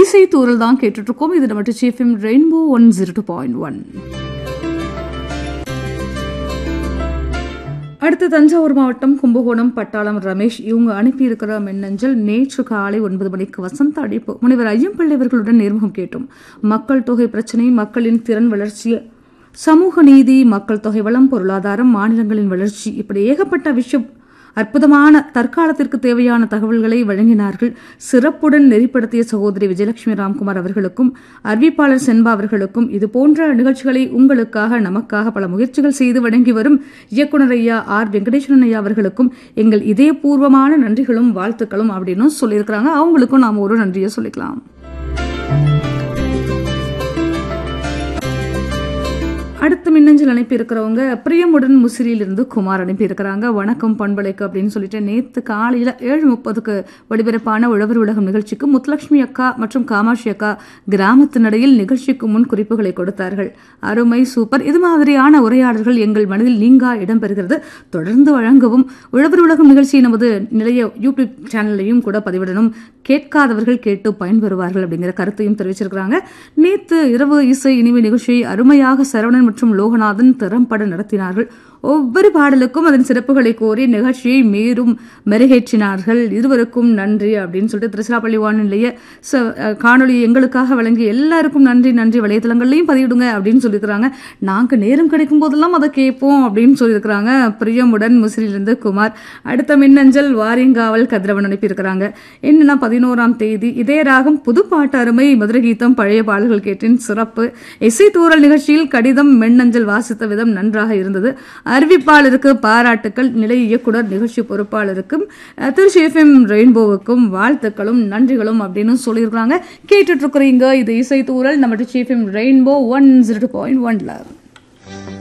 இசை தூரல் தான் கேட்டுட்டு இருக்கோம் இது நம்ம C FM Rainbow one zero two point one அடுத்து தஞ்சாவூர் மாவட்டம் கும்பகோணம் பட்டாளம் ரமேஷ் இவங்க அனுப்பியிருக்கிற மின்னஞ்சல் நேற்று காலை ஒன்பது மணிக்கு வசந்த அழைப்பு முனைவர் ஐயம்பிள்ளை அவர்களுடன் நேர்முகம் கேட்டோம் மக்கள் தொகை பிரச்சினை மக்களின் திறன் வளர்ச்சி சமூக நீதி மக்கள் தொகை வளம் பொருளாதாரம் மாநிலங்களின் வளர்ச்சி இப்படி ஏகப்பட்ட விஷயம் அற்புதமான தற்காலத்திற்கு தேவையான தகவல்களை வழங்கினார்கள் சிறப்புடன் நெறிப்படுத்திய சகோதரி விஜயலட்சுமி ராம்குமார் அவர்களுக்கும் அறிவிப்பாளர் சென்பா அவர்களுக்கும் இது போன்ற நிகழ்ச்சிகளை உங்களுக்காக நமக்காக பல முயற்சிகள் செய்து வழங்கி வரும் இயக்குனர் ஐயா ஆர் வெங்கடேஸ்வரன் ஐயா அவர்களுக்கும் எங்கள் இதயபூர்வமான நன்றிகளும் வாழ்த்துக்களும் அப்படின்னு சொல்லியிருக்கிறாங்க அவங்களுக்கும் நாம் ஒரு நன்றியை சொல்லிக்கலாம் அடுத்த மின்னஞ்சல் அனுப்பி இருக்கிறவங்க பிரியமுடன் முசிறியிலிருந்து குமார் அனுப்பி இருக்கிறாங்க வணக்கம் பண்பலைக்கு அப்படின்னு சொல்லிட்டு நேத்து காலையில ஏழு முப்பதுக்கு ஒளிபரப்பான உழவர் உலகம் நிகழ்ச்சிக்கு முத்துலட்சுமி அக்கா மற்றும் காமாட்சி அக்கா கிராமத்து நடையில் நிகழ்ச்சிக்கு முன் குறிப்புகளை கொடுத்தார்கள் அருமை சூப்பர் இது மாதிரியான உரையாடல்கள் எங்கள் மனதில் நீங்கா இடம்பெறுகிறது தொடர்ந்து வழங்கவும் உழவர் உலகம் நிகழ்ச்சி நமது நிலைய யூடியூப் சேனல்லையும் கூட பதிவிடணும் கேட்காதவர்கள் கேட்டு பயன்பெறுவார்கள் அப்படிங்கிற கருத்தையும் தெரிவிச்சிருக்கிறாங்க நேத்து இரவு இசை இனிமை நிகழ்ச்சியை அருமையாக சரவணன் மற்றும் லோகநாதன் திறம்பட நடத்தினார்கள் ஒவ்வொரு பாடலுக்கும் அதன் சிறப்புகளை கோரி நிகழ்ச்சியை மேலும் மெருகேற்றினார்கள் இருவருக்கும் நன்றி அப்படின்னு சொல்லிட்டு திருச்சிராப்பள்ளி வானொலிய காணொலி எங்களுக்காக வழங்கி எல்லாருக்கும் நன்றி நன்றி வலைதளங்கள்லையும் பதிவிடுங்க அப்படின்னு சொல்லியிருக்கிறாங்க நாங்கள் நேரம் கிடைக்கும் போதெல்லாம் அதை கேட்போம் அப்படின்னு சொல்லியிருக்கிறாங்க பிரியமுடன் முசிறிலிருந்து குமார் அடுத்த மின்னஞ்சல் வாரியங்காவல் கதிரவன் அனுப்பியிருக்கிறாங்க என்னன்னா பதினோராம் தேதி இதே ராகம் புது பாட்டு அருமை மதுரை கீதம் பழைய பாடல்கள் கேட்டின் சிறப்பு இசை தூரல் நிகழ்ச்சியில் கடிதம் மின்னஞ்சல் வாசித்த விதம் நன்றாக இருந்தது அறிவிப்பாளருக்கு பாராட்டுக்கள் நிலை இயக்குனர் நிகழ்ச்சி பொறுப்பாளருக்கும் திருச்சி எஃப்எம் ரெயின்போவுக்கும் வாழ்த்துக்களும் நன்றிகளும் அப்படின்னு சொல்லியிருக்கிறாங்க கேட்டுட்டு இருக்கிறீங்க இது இசை தூரல் நம்ம Tiruchi FM Rainbow one zero point ஒன்ல